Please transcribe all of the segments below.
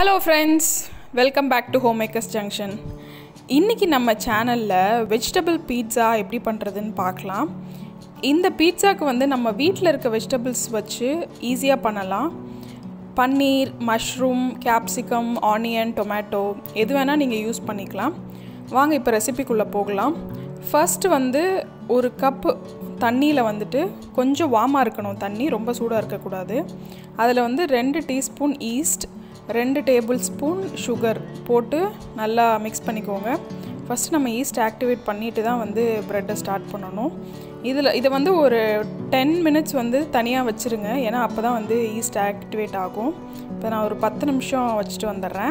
hello friends welcome back to home makers junction இன்றைக்கி நம்ம சேனலில் வெஜிடபிள் பீட்சா எப்படி பண்ணுறதுன்னு பார்க்கலாம் இந்த பீட்சாக்கு வந்து நம்ம வீட்டில் இருக்க வெஜிடபிள்ஸ் வச்சு ஈஸியாக பண்ணலாம் paneer mushroom capsicum onion tomato எது வேணால் நீங்கள் யூஸ் பண்ணிக்கலாம் வாங்க இப்போ ரெசிபிக்குள்ளே போகலாம் ஃபர்ஸ்ட் வந்து ஒரு கப்பு தண்ணியில் வந்துட்டு கொஞ்சம் வார்மாக இருக்கணும் தண்ணி ரொம்ப சூடாக இருக்கக்கூடாது அதில் வந்து ரெண்டு டீஸ்பூன் ஈஸ்ட் ரெண்டு டேபிள் ஸ்பூன் சுகர் போட்டு நல்லா மிக்ஸ் பண்ணிக்கோங்க ஃபஸ்ட் நம்ம ஈஸ்ட் ஆக்டிவேட் பண்ணிட்டு தான் வந்து ப்ரெட்டை ஸ்டார்ட் பண்ணணும் இதில் இதை வந்து ஒரு டென் மினிட்ஸ் வந்து தனியாக வச்சுருங்க ஏன்னா அப்போ தான் வந்து ஈஸ்ட் ஆக்டிவேட் ஆகும் இப்போ நான் ஒரு பத்து நிமிஷம் வச்சுட்டு வந்துடுறேன்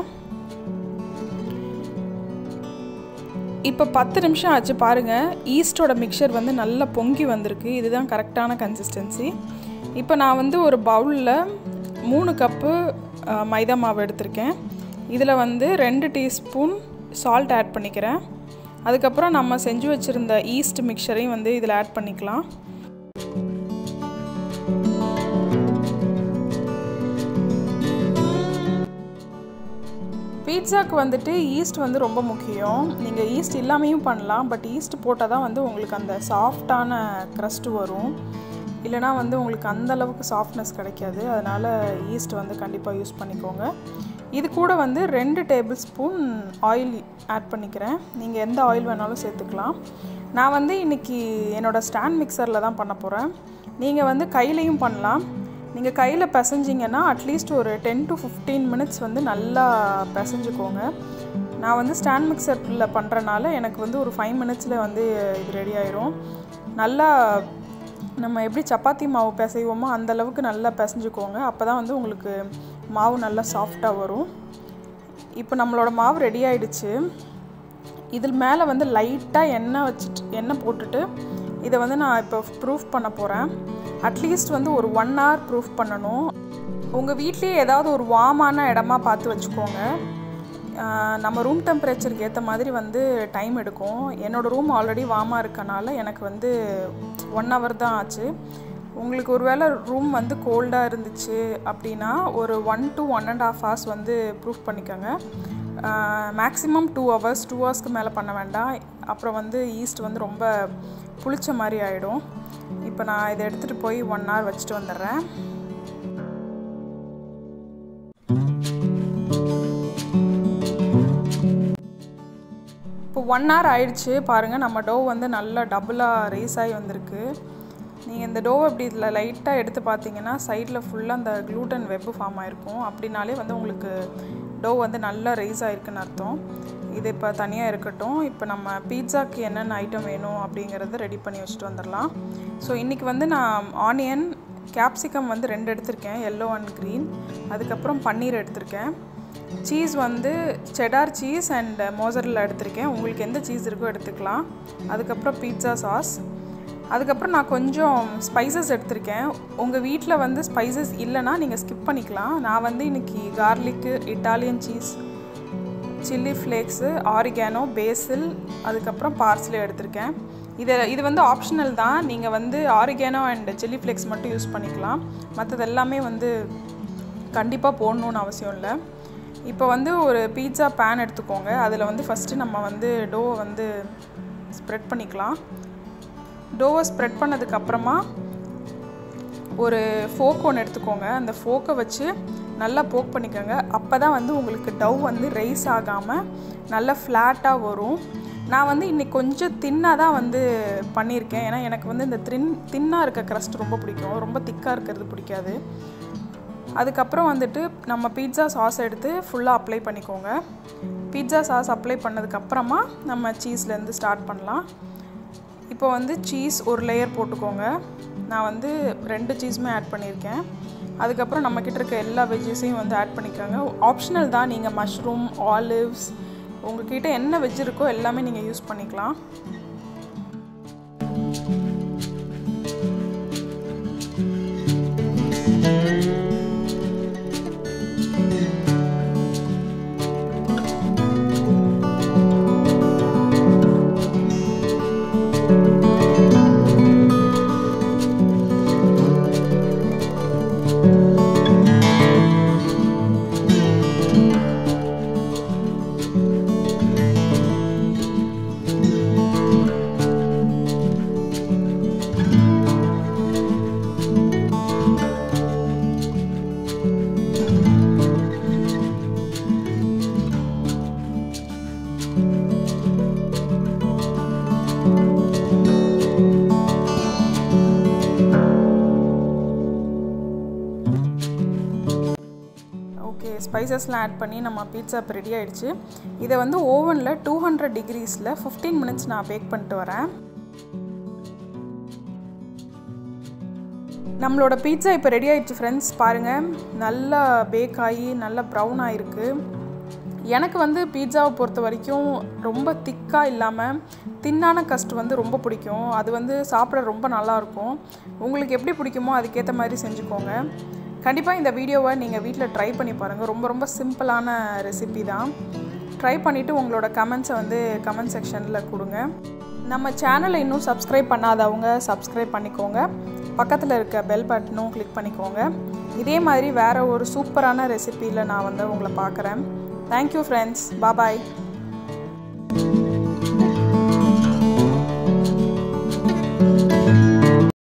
இப்போ பத்து நிமிஷம் ஆச்சு பாருங்கள் ஈஸ்டோட மிக்சர் வந்து நல்லா பொங்கி வந்திருக்கு இதுதான் கரெக்டான கன்சிஸ்டன்சி இப்போ நான் வந்து ஒரு பவுலில் மூணு கப்பு மைதா மாவு எடுத்திருக்கேன் இதில் வந்து ரெண்டு டீஸ்பூன் சால்ட் ஆட் பண்ணிக்கிறேன் அதுக்கப்புறம் நம்ம செஞ்சு வச்சுருந்த ஈஸ்ட் மிக்சரையும் வந்து இதில் ஆட் பண்ணிக்கலாம் பீட்சாக்கு வந்துட்டு ஈஸ்ட் வந்து ரொம்ப முக்கியம் நீங்கள் ஈஸ்ட் இல்லாமையும் பண்ணலாம் பட் ஈஸ்ட் போட்டால் தான் வந்து உங்களுக்கு அந்த சாஃப்டான க்ரஸ்ட் வரும் இல்லைனா வந்து உங்களுக்கு அந்த அளவுக்கு சாஃப்ட்னஸ் கிடைக்காது அதனால் ஈஸ்ட் வந்து கண்டிப்பாக யூஸ் பண்ணிக்கோங்க இது கூட வந்து ரெண்டு டேபிள் ஸ்பூன் ஆயில் ஆட் பண்ணிக்கிறேன் நீங்கள் எந்த ஆயில் வேணாலும் சேர்த்துக்கலாம் நான் வந்து இன்றைக்கி என்னோடய ஸ்டாண்ட் மிக்சரில் தான் பண்ண போகிறேன் நீங்கள் வந்து கையிலையும் பண்ணலாம் நீங்கள் கையில் பிசைஞ்சிங்கன்னா அட்லீஸ்ட் ஒரு டென் டு ஃபிஃப்டீன் மினிட்ஸ் வந்து நல்லா பிசைஞ்சுக்கோங்க நான் வந்து ஸ்டாண்ட் மிக்சரில் பண்ணுறனால எனக்கு வந்து ஒரு ஃபைவ் மினிட்ஸில் வந்து இது ரெடி ஆயிரும் நல்லா நம்ம எப்படி சப்பாத்தி மாவு பிசைவோமோ அந்த அளவுக்கு நல்லா பிசைஞ்சுக்கோங்க அப்போ தான் வந்து உங்களுக்கு மாவு நல்லா சாஃப்டாக வரும் இப்போ நம்மளோட மாவு ரெடி ஆயிடுச்சு இதில் மேலே வந்து லைட்டாக எண்ணெய் வச்சுட்டு எண்ணெய் போட்டுட்டு இதை வந்து நான் இப்போ ப்ரூஃப் பண்ண போகிறேன் அட்லீஸ்ட் வந்து ஒரு ஒன் ஹவர் ப்ரூஃப் பண்ணணும் உங்கள் வீட்லேயே ஏதாவது ஒரு வார்மான இடமா பார்த்து வச்சுக்கோங்க நம்ம ரூம் டெம்பரேச்சருக்கு ஏற்ற மாதிரி வந்து டைம் எடுக்கும் என்னோடய ரூம் ஆல்ரெடி வார்மாக இருக்கனால எனக்கு வந்து ஒன் ஹவர் தான் ஆச்சு உங்களுக்கு ஒரு வேளை ரூம் வந்து கோல்டாக இருந்துச்சு அப்படின்னா ஒரு one to one and half hours வந்து ப்ரூஃப் பண்ணிக்கோங்க மேக்ஸிமம் டூ ஹவர்ஸ் டூ ஹவர்ஸ்க்கு மேலே பண்ண வேண்டாம் அப்புறம் வந்து ஈஸ்ட் வந்து ரொம்ப புளிச்ச மாதிரி ஆகிடும் இப்போ நான் இதை எடுத்துகிட்டு போய் ஒன் ஹவர் வச்சுட்டு வந்துடுறேன் இப்போ ஒன் ஹவர் ஆயிடுச்சு பாருங்கள் நம்ம டோ வந்து நல்லா டபுளாக ரைஸ் ஆகி வந்திருக்கு நீங்கள் இந்த டோவை இப்படி இதில் லைட்டாக எடுத்து பார்த்தீங்கன்னா சைடில் ஃபுல்லாக அந்த க்ளூட்டன் வெப்பு ஃபார்ம் ஆகிருக்கும் அப்படின்னாலே வந்து உங்களுக்கு டோ வந்து நல்லா ரைஸ் ஆகிருக்குன்னு அர்த்தம் இது இப்போ தனியாக இருக்கட்டும் இப்போ நம்ம பீட்சாக்கு என்னென்ன ஐட்டம் வேணும் அப்படிங்கிறத ரெடி பண்ணி வச்சுட்டு வந்துடலாம் ஸோ இன்றைக்கி வந்து நான் ஆனியன் கேப்சிகம் வந்து ரெண்டு எடுத்திருக்கேன் எல்லோ அண்ட் க்ரீன் அதுக்கப்புறம் பன்னீர் எடுத்திருக்கேன் சீஸ் வந்து செடார் சீஸ் அண்ட் மோசரில் எடுத்திருக்கேன் உங்களுக்கு எந்த சீஸ் இருக்கோ எடுத்துக்கலாம் அதுக்கப்புறம் பீட்சா சாஸ் அதுக்கப்புறம் நான் கொஞ்சம் ஸ்பைசஸ் எடுத்திருக்கேன் உங்கள் வீட்டில் வந்து ஸ்பைசஸ் இல்லைன்னா நீங்கள் ஸ்கிப் பண்ணிக்கலாம் நான் வந்து இன்றைக்கி garlic Italian cheese chilli flakes oregano basil அதுக்கப்புறம் பார்சலே எடுத்திருக்கேன் இது இது வந்து ஆப்ஷனல் தான் நீங்கள் வந்து ஆரிகானோ அண்ட் சில்லி ஃப்ளேக்ஸ் மட்டும் யூஸ் பண்ணிக்கலாம் மற்றது எல்லாமே வந்து கண்டிப்பாக போடணுன்னு அவசியம் இல்லை இப்போ வந்து ஒரு பீட்சா பேன் எடுத்துக்கோங்க அதில் வந்து ஃபஸ்ட்டு நம்ம வந்து டோவை வந்து ஸ்ப்ரெட் பண்ணிக்கலாம் டோவை ஸ்ப்ரெட் பண்ணதுக்கப்புறமா ஒரு ஃபோக் ஒன்று எடுத்துக்கோங்க அந்த ஃபோக்கை வச்சு நல்லா போக் பண்ணிக்கோங்க அப்போ தான் வந்து உங்களுக்கு டவ் வந்து ரைஸ் ஆகாமல் நல்லா ஃப்ளாட்டாக வரும் நான் வந்து இன்றைக்கி கொஞ்சம் தின்னாக தான் வந்து பண்ணியிருக்கேன் ஏன்னா எனக்கு வந்து இந்த தின் தின்னாக இருக்க க்ரஸ்ட் ரொம்ப பிடிக்கும் ரொம்ப திக்காக இருக்கிறது பிடிக்காது அதுக்கப்புறம் வந்துட்டு நம்ம பீட்சா சாஸ் எடுத்து ஃபுல்லாக அப்ளை பண்ணிக்கோங்க பீட்சா சாஸ் அப்ளை பண்ணதுக்கப்புறமா நம்ம சீஸ்லேருந்து ஸ்டார்ட் பண்ணலாம் இப்போ வந்து சீஸ் ஒரு லேயர் போட்டுக்கோங்க நான் வந்து ரெண்டு சீஸுமே ஆட் பண்ணியிருக்கேன் அதுக்கப்புறம் நம்மக்கிட்ட இருக்க எல்லா வெஜ்ஜஸையும் வந்து ஆட் பண்ணிக்கோங்க ஆப்ஷனல் தான் நீங்கள் மஷ்ரூம் ஆலிவ்ஸ் உங்ககிட்ட என்ன வெஜ் இருக்கோ எல்லாமே நீங்கள் யூஸ் பண்ணிக்கலாம் ஸ்பைசஸ்லாம் ஆட் பண்ணி நம்ம பீட்சா இப்போ ரெடி ஆகிடுச்சு இதை வந்து ஓவனில் டூ ஹண்ட்ரட் டிகிரீஸில் ஃபிஃப்டீன் மினிட்ஸ் நான் பேக் பண்ணிட்டு வரேன் நம்மளோட பீட்சா இப்போ ரெடி ஆகிடுச்சு ஃப்ரெண்ட்ஸ் பாருங்கள் நல்லா பேக் ஆகி நல்லா ப்ரௌன் ஆகிருக்கு எனக்கு வந்து பீட்சாவை பொறுத்த வரைக்கும் ரொம்ப திக்காக இல்லாமல் தின்னான கஸ்ட் வந்து ரொம்ப பிடிக்கும் அது வந்து சாப்பிட ரொம்ப நல்லாயிருக்கும் உங்களுக்கு எப்படி பிடிக்குமோ அதுக்கேற்ற மாதிரி செஞ்சுக்கோங்க கண்டிப்பாக இந்த வீடியோவை நீங்கள் வீட்டில் ட்ரை பண்ணி பாருங்கள் ரொம்ப ரொம்ப சிம்பிளான ரெசிபி தான் ட்ரை பண்ணிவிட்டு உங்களோட கமெண்ட்ஸை வந்து கமெண்ட் செக்ஷனில் கொடுங்க நம்ம சேனலை இன்னும் சப்ஸ்கிரைப் பண்ணாதவங்க சப்ஸ்கிரைப் பண்ணிக்கோங்க பக்கத்தில் இருக்க பெல் பட்டனும் கிளிக் பண்ணிக்கோங்க இதே மாதிரி வேறு ஒரு சூப்பரான ரெசிப்பியில் நான் வந்து உங்களை பார்க்குறேன் தேங்க்யூ ஃப்ரெண்ட்ஸ் பாபாய்